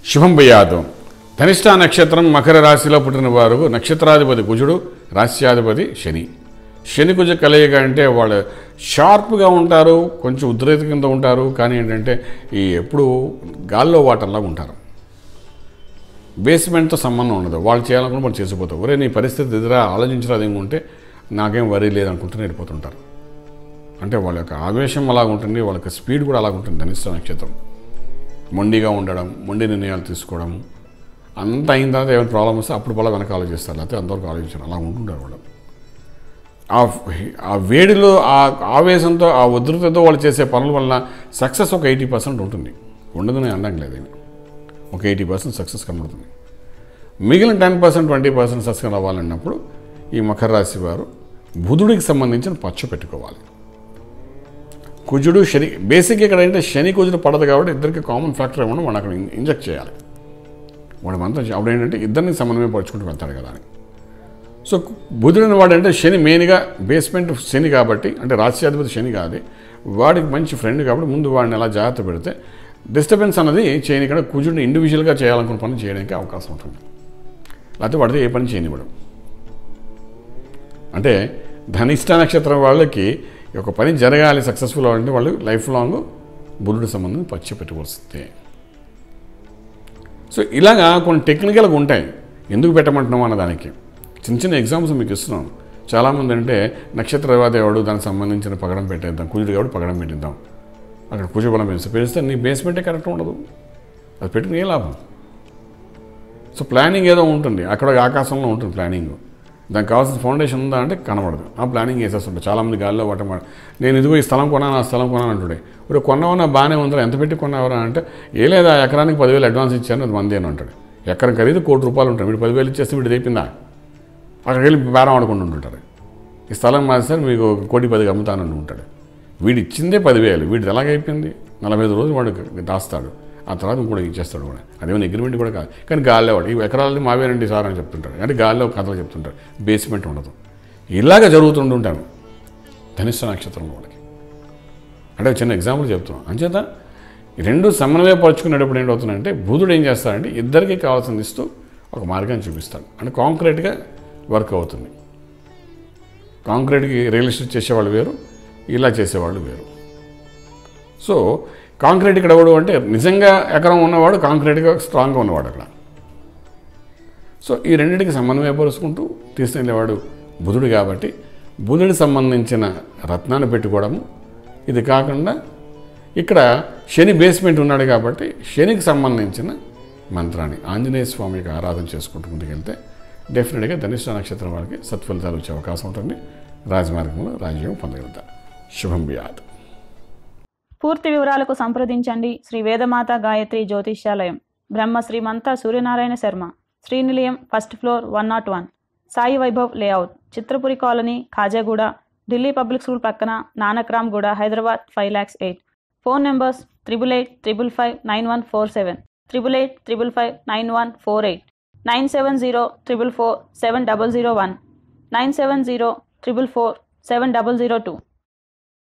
శుభం భయాదు ధనిష్ట నక్షత్రం మకర రాశిలో పుట్టిన వారు నక్షత్రాధిపతి కుజుడు రాశ్యాధిపతి శని శని కుజ కలయిక అంటే వాళ్ళు షార్ప్గా ఉంటారు కొంచెం ఉద్రేకంగా ఉంటారు కానీ ఏంటంటే ఈ ఎప్పుడు గాల్లో వాటర్లాగా ఉంటారు బేస్మెంట్తో సంబంధం ఉండదు వాళ్ళు చేయాలనుకున్న వాళ్ళు చేసిపోతారు ఒరే నీ పరిస్థితి ఎదురా ఆలోచించరాదు ఉంటే నాకేం వరి లేదనుకుంటూ వెళ్ళిపోతుంటారు అంటే వాళ్ళ యొక్క ఆవేశం అలాగ ఉంటుంది వాళ్ళ యొక్క స్పీడ్ కూడా అలాగ ఉంటుంది ధనిష్ట నక్షత్రం మొండిగా ఉండడం మొండి నిర్ణయాలు తీసుకోవడం అంత అయిన తర్వాత ఏమైనా ప్రాబ్లమ్ వస్తే అప్పుడు వాళ్ళ వెనక ఆలోచిస్తారు లేకపోతే అంతవరకు ఆలోచించారు అలా ఉంటుంటారు వాళ్ళు ఆ ఆ వేడిలో ఆ ఆవేశంతో ఆ ఉధృతతో వాళ్ళు చేసే పనుల వలన సక్సెస్ ఒక ఎయిటీ పర్సెంట్ ఉంటుంది ఉండదని అనడం లేదు ఇది. ఒక ఎయిటీ పర్సెంట్ సక్సెస్ కనబడుతుంది మిగిలిన ten percent twenty percent success అవ్వాలన్నప్పుడు ఈ మకర రాశి వారు బుధుడికి సంబంధించిన పచ్చ పెట్టుకోవాలి కుజుడు శని బేసిక్ ఇక్కడ ఏంటంటే శని కుజుడు పడదు కాబట్టి ఇద్దరికి కామన్ ఫ్యాక్టర్ ఏమన్నా మనం అక్కడ ఇన్- ఇంజెక్ట్ చేయాలి వాడు మంత్రం చే- అప్పుడు ఏంటంటే ఇద్దరిని సమన్వయపరుచుకుంటూ వెళ్తాడు కదా అని సో బుధుడిని వాడు అంటే శని మెయిన్గా బేస్మెంట్ శని కాబట్టి అంటే రాశ్యాధిపతి శని కాదు వాడికి మంచి ఫ్రెండ్ కాబట్టి ముందు వాడిని ఎలా జాగ్రత్త పెడితే డిస్టర్బెన్స్ అన్నది చేయని ఇక్కడ కుజుడిని ఇండివిజువల్గా చేయాలనుకున్న పని చేయడానికి అవకాశం ఉంటుంది లేకపోతే వాడితో ఏ పని చేయనివ్వడం అంటే ధనిష్ట నక్షత్రం వాళ్ళకి ఒక పని జరగాలి సక్సెస్ఫుల్ అవ్వాలంటే వాళ్ళు లైఫ్ లాంగ్ బుధుడి సంబంధం పచ్చి పెట్టుకోవాల్సిందే సో ఇలాగా కొన్ని టెక్నికల్గా ఉంటాయి ఎందుకు పెట్టమంటున్నాం అన్న దానికి చిన్న చిన్న ఎగ్జామ్స్ మీకు ఇస్తున్నాం చాలామంది అంటే నక్షత్రవాదేవాడు దానికి సంబంధించిన పగడం పెట్టేద్దాం కుజుడు కాబట్టి పగడం పెట్టిద్దాం అక్కడ కుజబలం పెంచితే పెరిస్తే నీ బేస్మెంటే కరెక్ట్ ఉండదు అది పెట్టుకుని ఏ లాభం సో ప్లానింగ్ ఏదో ఉంటుంది అక్కడ ఆకాశంలో ఉంటుంది ప్లానింగ్ దానికి కావాల్సిన ఫౌండేషన్ ఉందా అంటే కనబడదు ఆ ప్లానింగ్ వేసేస్తుంటారు చాలామంది గాల్లో పట్టమాట నేను ఇదిగో ఈ స్థలం కొన్నాను ఆ స్థలం కొన్నాను అంటుండే ఇప్పుడు కొన్నావన్నా బాగానే ఉందా ఎంత పెట్టి కొన్నావరా అంటే ఏ లేదా ఎకరానికి పదివేలు అడ్వాన్స్ ఇచ్చాను అది మంది అని అంటాడు ఎకరం ఖరీదు కోటి రూపాయలు ఉంటాయి వీడు పదివేలు ఇచ్చేస్తే వీడు తెప్పిందా అక్కడికి వెళ్ళి బేరం ఆడుకుంటూ ఉంటారు ఈ స్థలం మారిస్తే మీకు ఒక కోటి పదికి అమ్ముతానని ఉంటాడు వీడు ఇచ్చిందే పదివేలు వీడు ఎలాగైపోయింది నలభై ఐదు రోజులు వాడు దాస్తాడు ఆ తర్వాత కూడా ఇచ్చేస్తాడు కూడా అదేమైనా అగ్రిమెంట్ కూడా కాదు కానీ గాల్లో వాడు ఈ ఎకరాలని మావేనండి సార్ అని చెప్తుంటాడు అంటే గాల్లో కథలు చెప్తుంటారు బేస్మెంట్ ఉండదు ఇలాగ జరుగుతుంటుంటాను ధనిష్ట నక్షత్రం వాళ్ళకి అంటే ఒక చిన్న ఎగ్జాంపుల్ చెప్తున్నాం అంచేత ఈ రెండు సమన్వయపరుచుకునేటప్పుడు ఏంటవుతుందంటే బుధుడు ఏం చేస్తాడంటే ఇద్దరికి కావాల్సింది ఇస్తూ ఒక మార్గాన్ని చూపిస్తాడు అంటే కాంక్రీట్గా వర్క్ అవుతుంది కాంక్రీట్కి రియల్ ఎస్టేట్ చేసేవాళ్ళు వేరు ఇలా చేసేవాళ్ళు వేరు సో కాంక్రీట్ ఇక్కడ ఎవడు అంటే నిజంగా ఎకరం ఉన్నవాడు కాంక్రీట్గా స్ట్రాంగ్గా ఉన్నవాడు అక్కడ సో ఈ రెండింటికి సమన్వయపరుచుకుంటూ తీసుకెళ్ళేవాడు బుధుడు కాబట్టి బుధుడికి సంబంధించిన రత్నాన్ని పెట్టుకోవడము ఇది కాకుండా ఇక్కడ శని బేస్మెంట్ ఉన్నాడు కాబట్టి శనికి సంబంధించిన మంత్రాన్ని ఆంజనేయ స్వామికి ఆరాధన చేసుకుంటూ ముందుకెళ్తే డెఫినెట్గా ధనిష్ట నక్షత్రం వాళ్ళకి సత్ఫలితాలు వచ్చే అవకాశం ఉంటుంది రాజమార్గంలో రాజ్యం పొందగలుగుతారు శుభం బియాద్ పూర్తి వివరాలకు సంప్రదించండి Shri Vedamata Gayatri Jyotishyalayam Brahma Shrimanta Suryanarayana Sharma Srinilayam first floor one naught one Sai Vaibhav layout Chitrapuri colony Khajaguda Delhi public school పక్కన Nanakram Guda Hyderabad five lakhs eight phone numbers triple eight triple five nine one four seven triple eight triple five nine one four eight nine seven zero triple four seven double zero one nine seven zero triple four seven double zero two